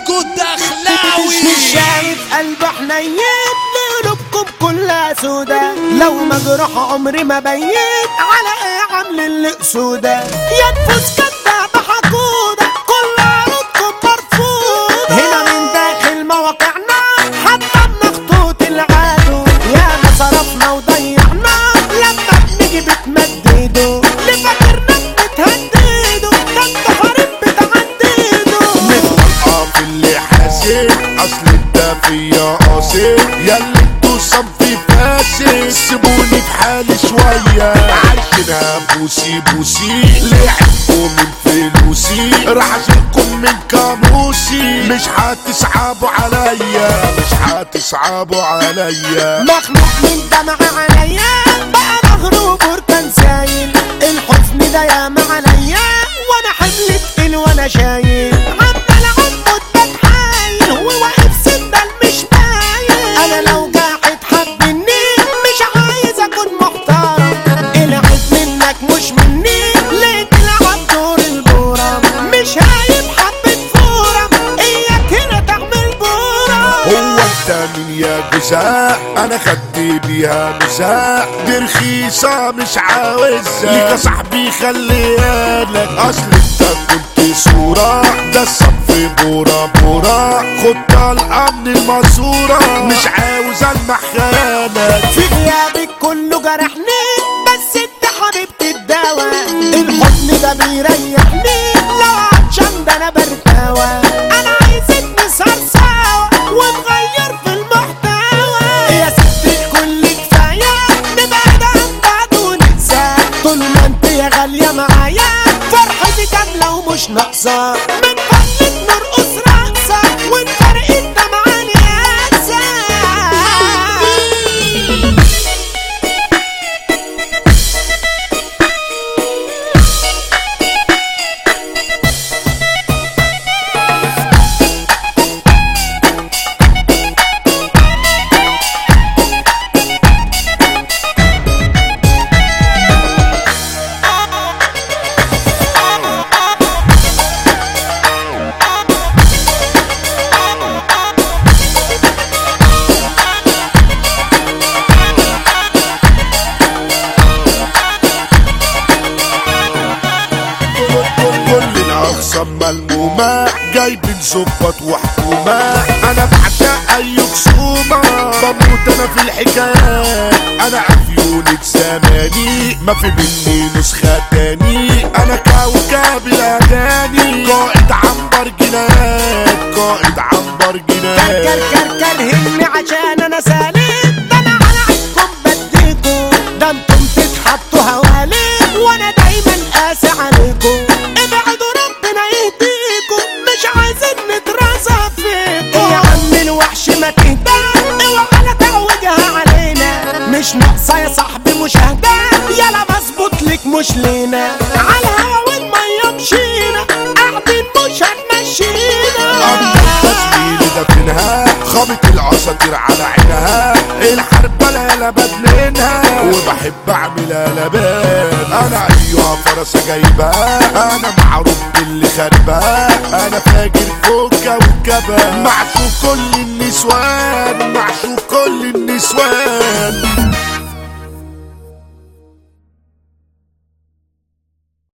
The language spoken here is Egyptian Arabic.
ميدو الدخلاوي مش شايف قلب حنين قلوبكم كلها سودا لو مجروح عمري ما بين على ايه عامل اللي سودا ينفس كدابة حقودة كل عروضكم مرفوضة هنا من داخل مواقعنا حتى بنخطوط العدو يا ما صرفنا وضيعنا لما بنيجي بتمددوا اللي فاكرنا بتهددوا ده انتوا حريم بتعددوا نتوقع في اللي حاسد اصل انت فيا قاصد ياللي انتوا صنفي فاسد سيبوني في حالي شوية عايشينها بوسي بوسي لعبكم من فلوسي راح اشيلكم من كاموسي مش هتصعبوا عليا مش هتصعبوا عليا مخلوق من دمع عليا بقى مغروب بركان سايل الحزن ده ياما عليا وانا حمل تقيل وانا شايل عمال عمود بتحايل وواقف سندل مش باين انا لو قاعد حبني مش عايز اكون محترم العيب منك مش مني ليه تلعب دور البورم مش هايب حبة فورم اياك هنا تعمل بورم هو انت من يا جزاء انا خدت بيها مساء دي رخيصة مش عاوزها ليك يا صاحبي خليها لك اصل انت كنت صورة ده الصف بورا بورا خد طلقة من الماسورة مش عاوز المح خيانك في غيابك كله جرحني بس انت حبيبتي الدواء الحضن ده بيريحني لو عطشان ده انا برتاوى انا عايزك نسهر سوا ونغير في المحتوى يا ست الكل كفايه نبعد عن بعض وننسى طول ما انت يا غاليه معايا فرحتي كامله ومش ناقصه من فضلك نرقص رقصه ونفرق الدمعه نياسه كل الاقسام ملمومة جايبين ظباط وحكومة انا بعشق اي خصومة بموت انا في الحكايات انا عفيونة زماني ما في مني نسخة تاني انا كوكب الاغاني قائد عنبر جنات قائد عنبر كر جنات كر كر هني عشان انا سالك ده انا على عينكم بديكوا ده انتم تتحطوا هوالي وانا دايما قاسي عليكم ابعدوا ربنا يهديكم مش عايزين نترازى فيكم يا عم الوحش ما تهدى اوعى لا تعوجها علينا مش ناقصه يا صاحبي مشاهده يلا بظبط لك مش لينا على الهوا والميه مشينا قاعدين مش هتمشينا التصوير ده فينها خابط الاساطير على عينها الحرب لا بدلنها وبحب اعمل قلبان انا ايها فرسه جايبها انا معروف باللي خربها انا فاجر فوق كوكبها معشوق كل النسوان معشوق كل